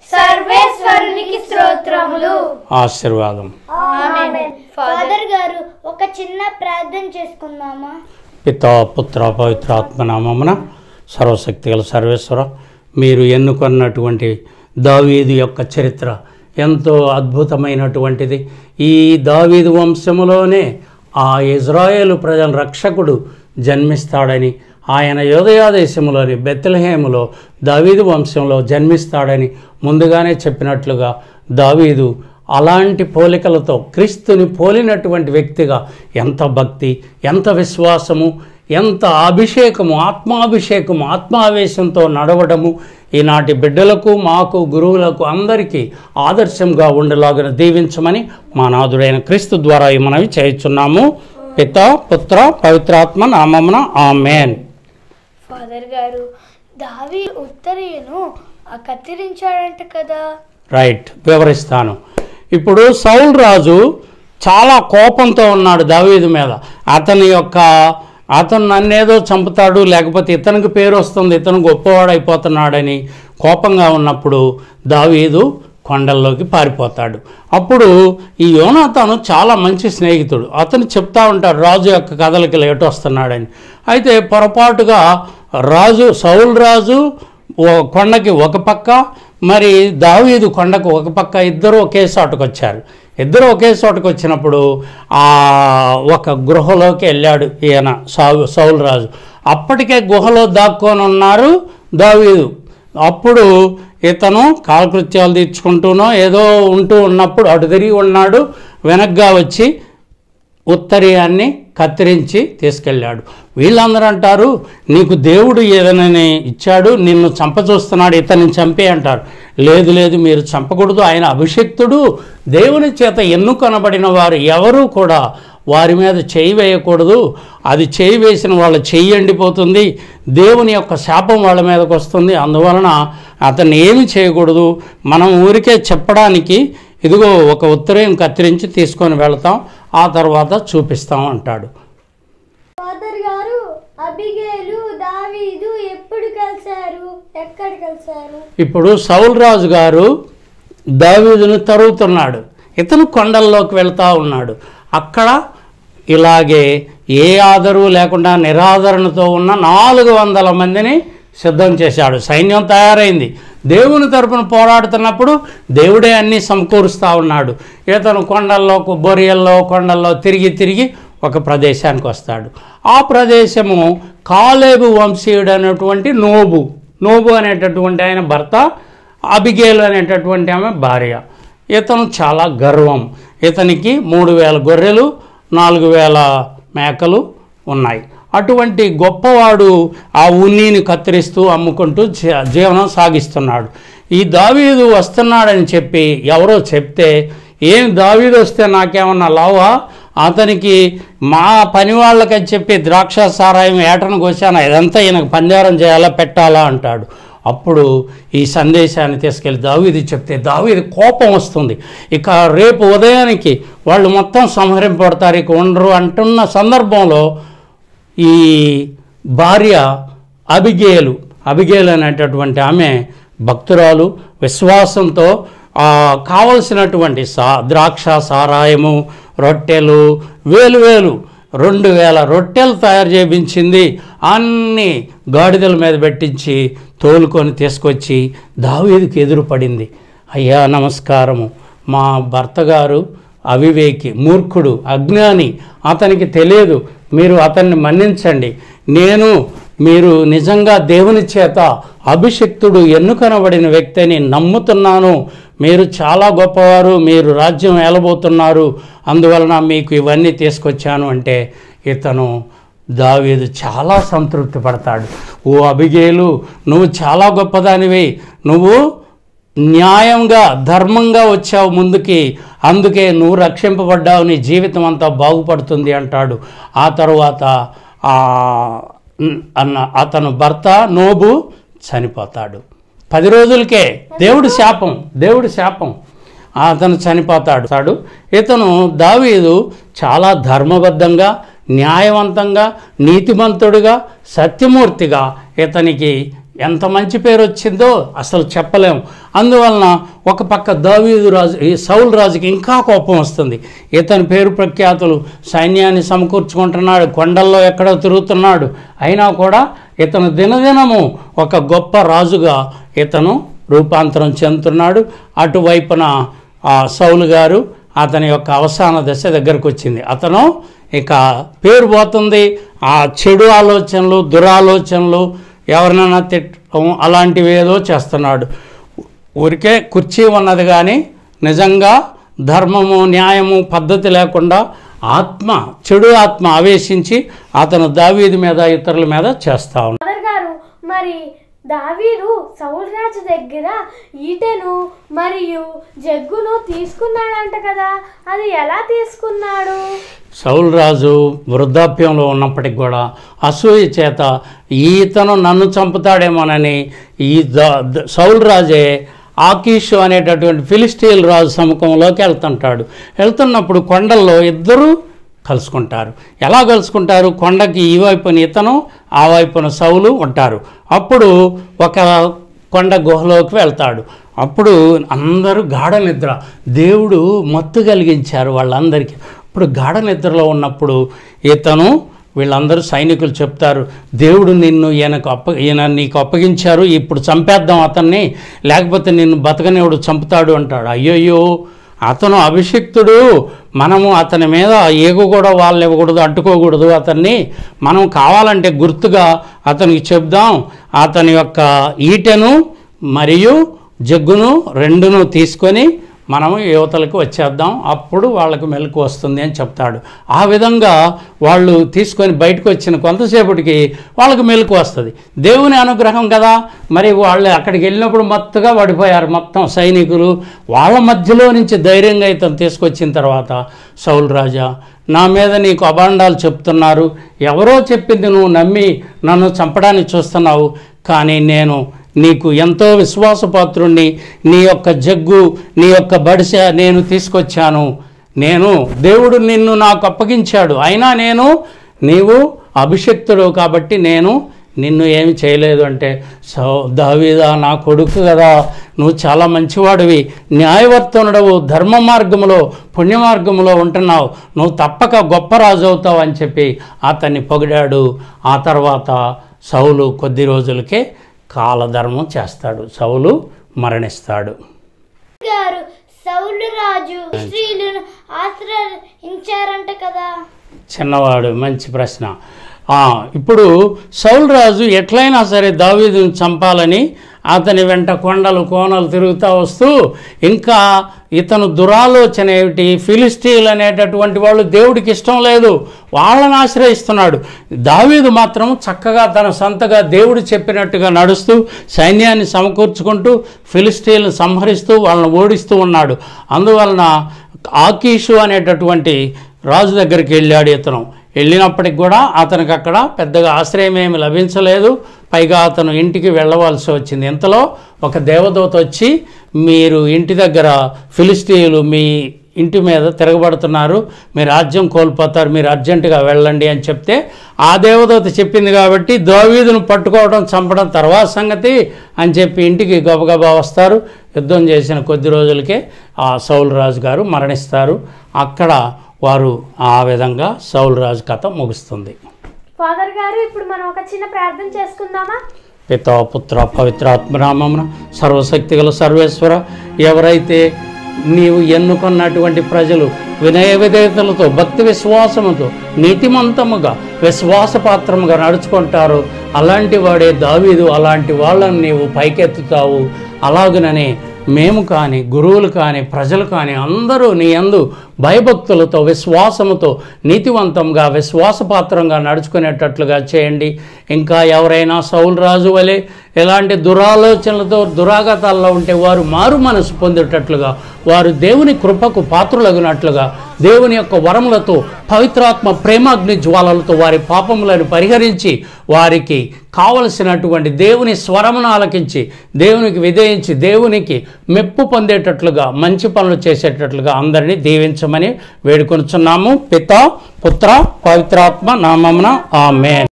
సర్వేశ్వరునికి స్తోత్రములు ఆశీర్వాదం ఆమేన్ ఫాదర్ గారు ఒక చిన్న ప్రార్థన చేసుకుందామా పితా పుత్ర పవిత్రాత్మ నామమున సర్వశక్తి గల సర్వేశ్వర మీరు ఎన్నుకున్నటువంటి దావీదు యొక్క చరిత్ర ఎంతో అద్భుతమైనటువంటిది ఈ దావీదు వంశములోనే ఆ ఇజ్రాయేలు ప్రజల రక్షకుడు జన్మిస్తాడని ఆయన యోదయా దేశంలోని బెత్తలహేములో దావీదు వంశంలో జన్మిస్తాడని ముందుగానే చెప్పినట్లుగా దావీదు అలాంటి పోలికలతో క్రీస్తుని పోలినటువంటి వ్యక్తిగా ఎంత భక్తి ఎంత విశ్వాసము ఎంత అభిషేకము ఆత్మాభిషేకము ఆత్మావేశంతో నడవడము ఈనాటి బిడ్డలకు మాకు గురువులకు అందరికీ ఆదర్శంగా ఉండేలాగా దీవించమని మా నాదుడైన క్రీస్తు ద్వారా ఈ మనవి చేయుచున్నాము పిత పుత్ర పవిత్రాత్మ నామమున ఆమెన్ ఫాదర్ గారు దావి ఉత్తరీయను ఆ కత్తిరించాడంట కదా రైట్ వివరిస్తాను ఇప్పుడు సౌల్ రాజు చాలా కోపంతో ఉన్నాడు దావీదు మీద అతని యొక్క అతను నన్నేదో చంపుతాడు లేకపోతే ఇతనికి పేరు వస్తుంది ఇతను గొప్పవాడైపోతున్నాడని కోపంగా ఉన్నప్పుడు దావీదు కొండల్లోకి పారిపోతాడు అప్పుడు ఈ యోనాతాను చాలా మంచి స్నేహితుడు అతను చెప్తా ఉంటాడు రాజు యొక్క కథలకి లేటు వస్తున్నాడని అయితే పొరపాటుగా రాజు సౌల్ రాజు ఓ కొండకి ఒక పక్క మరి దావీదు కొండకు ఒక పక్క ఇద్దరు ఒకే చోటకు వచ్చారు ఇద్దరు ఒకే చోటకు వచ్చినప్పుడు ఆ ఒక గృహలోకి వెళ్ళాడు ఈయన సౌ సౌల్ రాజు అప్పటికే గుహలో దాక్కొని ఉన్నారు దావీదు అప్పుడు ఇతను కాలకృత్యాలు తీర్చుకుంటూనో ఏదో ఉంటూ ఉన్నప్పుడు అటు తిరిగి ఉన్నాడు వెనక్గా వచ్చి ఉత్తరీయాన్ని కత్తిరించి తీసుకెళ్ళాడు వీళ్ళందరూ అంటారు నీకు దేవుడు ఏదైనా ఇచ్చాడు నిన్ను చంపచూస్తున్నాడు ఇతన్ని చంపే అంటారు లేదు లేదు మీరు చంపకూడదు ఆయన అభిషక్తుడు దేవుని చేత ఎన్నుకొనబడిన వారు ఎవరూ కూడా వారి మీద చేయి వేయకూడదు అది చేయి వేసిన వాళ్ళ చెయ్యి ఎండిపోతుంది దేవుని యొక్క శాపం వాళ్ళ మీదకి వస్తుంది అందువలన అతన్ని ఏమి చేయకూడదు మనం ఊరికే చెప్పడానికి ఇదిగో ఒక ఉత్తరం కత్తిరించి తీసుకొని వెళ్తాం ఆ తర్వాత చూపిస్తాం అంటాడు ఫాదర్ గారు అబిగేలు దావీదు ఎప్పుడు కలిశారు ఎక్కడ కలిశారు ఇప్పుడు సౌల్ రాజు గారు దావీదును తరుగుతున్నాడు ఇతను కొండల్లోకి వెళ్తా ఉన్నాడు అక్కడ ఇలాగే ఏ ఆదరు లేకుండా నిరాదరణతో ఉన్న నాలుగు వందల మందిని సిద్ధం చేశాడు సైన్యం తయారైంది దేవుని తరపున పోరాడుతున్నప్పుడు దేవుడే అన్నీ సమకూరుస్తూ ఉన్నాడు ఇతను కొండల్లో బొరియల్లో కొండల్లో తిరిగి తిరిగి ఒక ప్రదేశానికి వస్తాడు ఆ ప్రదేశము కాలేబు వంశీయుడు అనేటువంటి నోబు నోబు అనేటటువంటి ఆయన భర్త అబిగేలు అనేటటువంటి ఆమె భార్య ఇతను చాలా గర్వం ఇతనికి మూడు వేల గొర్రెలు నాలుగు వేల మేకలు ఉన్నాయి అటువంటి గొప్పవాడు ఆ ఉన్నిని కత్తిరిస్తూ అమ్ముకుంటూ జీ- జీవనం సాగిస్తున్నాడు ఈ దావీదు వస్తున్నాడని చెప్పి ఎవరో చెప్తే ఏం దావీదు వస్తే నాకేమన్నా లావా అతనికి మా పని వాళ్ళకని చెప్పి ద్రాక్ష సారాయం ఏటను కోసాను ఇదంతా ఈయనకు పంజారం చేయాలా పెట్టాలా అంటాడు అప్పుడు ఈ సందేశాన్ని తీసుకెళ్ళి దావీది చెప్తే దావీది కోపం వస్తుంది ఇక రేపు ఉదయానికి వాళ్ళు మొత్తం సంహరింపబడతారు ఇక ఉండరు అంటున్న సందర్భంలో ఈ భార్య అబిగేలు అబిగేలు అనేటటువంటి ఆమె భక్తురాలు విశ్వాసంతో ఆ, కావలసినటువంటి సా ద్రాక్ష సారాయము రొట్టెలు వేలు వేలు రెండు వేల రొట్టెలు తయారు చేయించింది అన్ని గాడిదల మీద పెట్టించి తోలుకొని తీసుకొచ్చి దావీదుకి ఎదురుపడింది అయ్యా నమస్కారము మా భర్త గారు అవివేకి మూర్ఖుడు అజ్ఞాని అతనికి తెలియదు మీరు అతన్ని మన్నించండి నేను మీరు నిజంగా దేవుని చేత అభిషక్తుడు ఎన్నుకనబడిన వ్యక్తి అని నమ్ముతున్నాను మీరు చాలా గొప్పవారు మీరు రాజ్యం ఏలబోతున్నారు అందువలన మీకు ఇవన్నీ తీసుకొచ్చాను అంటే ఇతను దావీదు చాలా సంతృప్తి పడతాడు ఓ అభిగేలు నువ్వు చాలా గొప్పదానివి నువ్వు న్యాయంగా ధర్మంగా వచ్చావు ముందుకి అందుకే నువ్వు రక్షింపబడ్డావు నీ జీవితం అంతా బాగుపడుతుంది అంటాడు ఆ తరువాత ఆ అన్న అతను భర్త నోబు చనిపోతాడు పది రోజులకే దేవుడి శాపం దేవుడి శాపం అతను చనిపోతాడు తాడు ఇతను దావీదు చాలా ధర్మబద్ధంగా న్యాయవంతంగా నీతిమంతుడుగా సత్యమూర్తిగా ఇతనికి ఎంత మంచి పేరు వచ్చిందో అసలు చెప్పలేం అందువలన ఒక పక్క దావీదు రాజు ఈ సౌల్ రాజుకి ఇంకా కోపం వస్తుంది ఇతని పేరు ప్రఖ్యాతులు సైన్యాన్ని సమకూర్చుకుంటున్నాడు కొండల్లో ఎక్కడో తిరుగుతున్నాడు అయినా కూడా ఇతను దినదినము ఒక గొప్ప రాజుగా ఇతను రూపాంతరం చెందుతున్నాడు అటువైపున ఆ సౌలు గారు అతని యొక్క అవసాన దశ దగ్గరకు వచ్చింది అతను ఇక పేరు పోతుంది ఆ చెడు ఆలోచనలు దురాలోచనలు ఎవరినైనా తిట్టడం అలాంటివి ఏదో చేస్తున్నాడు ఊరికే కుర్చీ ఉన్నది కానీ నిజంగా ధర్మము న్యాయము పద్ధతి లేకుండా ఆత్మ చెడు ఆత్మ ఆవేశించి అతను దావీది మీద ఇతరుల మీద చేస్తా ఉన్నాడు ఫాదర్ గారు మరి దావీదు సౌల్ రాజు దగ్గర ఈటెను మరియు జగ్గును తీసుకున్నాడంట కదా అది ఎలా తీసుకున్నాడు సౌల్ రాజు వృద్ధాప్యంలో ఉన్నప్పటికి కూడా అసూయ చేత ఈతను నన్ను చంపుతాడేమోనని ఈ ద- ద- సౌల్ రాజే ఆకీషు అనేటటువంటి ఫిలిస్టీల్ రాజు సముఖంలోకి వెళ్తుంటాడు వెళ్తున్నప్పుడు కొండల్లో ఇద్దరు కలుసుకుంటారు ఎలా కలుసుకుంటారు కొండకి ఈ వైపున ఇతను ఆ వైపున సౌలు ఉంటారు అప్పుడు ఒక కొండ గుహలోకి వెళ్తాడు అప్పుడు అందరూ గాఢ నిద్ర దేవుడు మత్తు కలిగించారు వాళ్ళందరికీ ఇప్పుడు గాఢ నిద్రలో ఉన్నప్పుడు ఇతను వీళ్ళందరూ సైనికులు చెప్తారు దేవుడు నిన్ను ఈయనకు అప్ప ఈయన నీకు అప్పగించారు ఇప్పుడు చంపేద్దాం అతన్ని లేకపోతే నిన్ను బతకనివాడు చంపుతాడు అంటాడు అయ్యయ్యో అతను అభిషిక్తుడు మనము అతని మీద ఏగు కూడా వాళ్ళని ఇవ్వకూడదు అడ్డుకోకూడదు అతన్ని మనం కావాలంటే గుర్తుగా అతనికి చెప్దాం అతని యొక్క ఈటెను మరియు జగ్గును రెండును తీసుకొని మనము యువతలకు వచ్చేద్దాం అప్పుడు వాళ్ళకు మెలకు వస్తుంది అని చెప్తాడు ఆ విధంగా వాళ్ళు తీసుకొని బయటకు వచ్చిన కొంతసేపటికి వాళ్ళకు మెలకు వస్తుంది దేవుని అనుగ్రహం కదా మరి వాళ్ళు అక్కడికి వెళ్ళినప్పుడు మొత్తగా పడిపోయారు మొత్తం సైనికులు వాళ్ళ మధ్యలో నుంచి ధైర్యంగా ఇతను తీసుకొచ్చిన తర్వాత సౌల్ రాజా నా మీద నీకు అభాండాలు చెప్తున్నారు ఎవరో చెప్పింది నువ్వు నమ్మి నన్ను చంపడానికి చూస్తున్నావు కానీ నేను నీకు ఎంతో విశ్వాసపాత్రుణ్ణి నీ యొక్క జగ్గు నీ యొక్క బడిస నేను తీసుకొచ్చాను నేను దేవుడు నిన్ను నాకు అప్పగించాడు అయినా నేను నీవు అభిషక్తుడు కాబట్టి నేను నిన్ను ఏమి చేయలేదు అంటే సో దావీదా నా కొడుకు కదా నువ్వు చాలా మంచివాడివి న్యాయవర్తనుడవు ధర్మ మార్గములో పుణ్య మార్గములో ఉంటున్నావు నువ్వు తప్పక గొప్ప రాజు అవుతావు అని చెప్పి అతన్ని పొగిడాడు ఆ తర్వాత సౌలు కొద్ది రోజులకే కాలధర్మం చేస్తాడు సౌలు మరణిస్తాడు గారు సౌలు రాజు స్త్రీలను ఆశ్రయించారంట కదా చిన్నవాడు మంచి ప్రశ్న ఆ, ఇప్పుడు సౌల్ రాజు ఎట్లయినా సరే దావీదుని చంపాలని అతని వెంట కొండలు కోనలు తిరుగుతూ వస్తూ ఇంకా ఇతను దురాలోచన ఏమిటి ఫిలిస్టీల్ అనేటటువంటి వాళ్ళు దేవుడికి ఇష్టం లేదు వాళ్ళని ఆశ్రయిస్తున్నాడు దావీదు మాత్రం చక్కగా తన సొంతగా దేవుడు చెప్పినట్టుగా నడుస్తూ సైన్యాన్ని సమకూర్చుకుంటూ ఫిలిస్టీల్ని సంహరిస్తూ వాళ్ళని ఓడిస్తూ ఉన్నాడు అందువలన ఆకీషు అనేటటువంటి రాజు దగ్గరికి వెళ్ళాడు ఇతను వెళ్ళినప్పటికి కూడా అతనికి అక్కడ పెద్దగా ఆశ్రయం ఏమి లభించలేదు పైగా అతను ఇంటికి వెళ్ళవలసి వచ్చింది ఇంతలో ఒక దేవదూత వచ్చి మీరు ఇంటి దగ్గర ఫిలిస్టీయులు మీ ఇంటి మీద తిరగబడుతున్నారు మీ రాజ్యం కోల్పోతారు మీరు అర్జెంటుగా వెళ్ళండి అని చెప్తే ఆ దేవదూత చెప్పింది కాబట్టి దావీదును పట్టుకోవడం చంపడం తర్వాత సంగతి అని చెప్పి ఇంటికి గబగబా వస్తారు యుద్ధం చేసిన కొద్ది రోజులకే ఆ సౌల్ రాజు గారు మరణిస్తారు అక్కడ వారు ఆ విధంగా సౌల్ రాజు కథ ముగుస్తుంది ఫాదర్ గారు ఇప్పుడు మనం ఒక చిన్న ప్రార్థన చేసుకుందామా పితా పుత్ర పవిత్రాత్మనామమున సర్వశక్తి గల సర్వేశ్వర ఎవరైతే నీవు ఎన్నుకున్నటువంటి ప్రజలు వినయ విధేయతలతో భక్తి విశ్వాసముతో నీతిమంతముగా విశ్వాసపాత్రముగా నడుచుకుంటారో అలాంటి వాడే దావీదు అలాంటి వాళ్ళని నీవు పైకెత్తుతావు అలాగననే మేము కానీ గురువులు కానీ ప్రజలు కానీ అందరూ నీ యందు భయభక్తులతో విశ్వాసముతో నీతివంతంగా విశ్వాసపాత్రంగా నడుచుకునేటట్లుగా చేయండి ఇంకా ఎవరైనా సౌల్ రాజు వలె ఎలాంటి దురాలోచనలతో దురాగతాల్లో ఉంటే వారు మారు మనసు పొందేటట్లుగా వారు దేవుని కృపకు పాత్రులగినట్లుగా దేవుని యొక్క వరములతో పవిత్రాత్మ ప్రేమాగ్ని జ్వాలలతో వారి పాపములను పరిహరించి వారికి కావలసినటువంటి దేవుని స్వరమును ఆలకించి దేవునికి విధేయించి దేవునికి మెప్పు పొందేటట్లుగా మంచి పనులు చేసేటట్లుగా అందరినీ దీవించమని వేడుకొనుచున్నాము పిత పుత్ర పవిత్రాత్మ నామమున ఆమెన్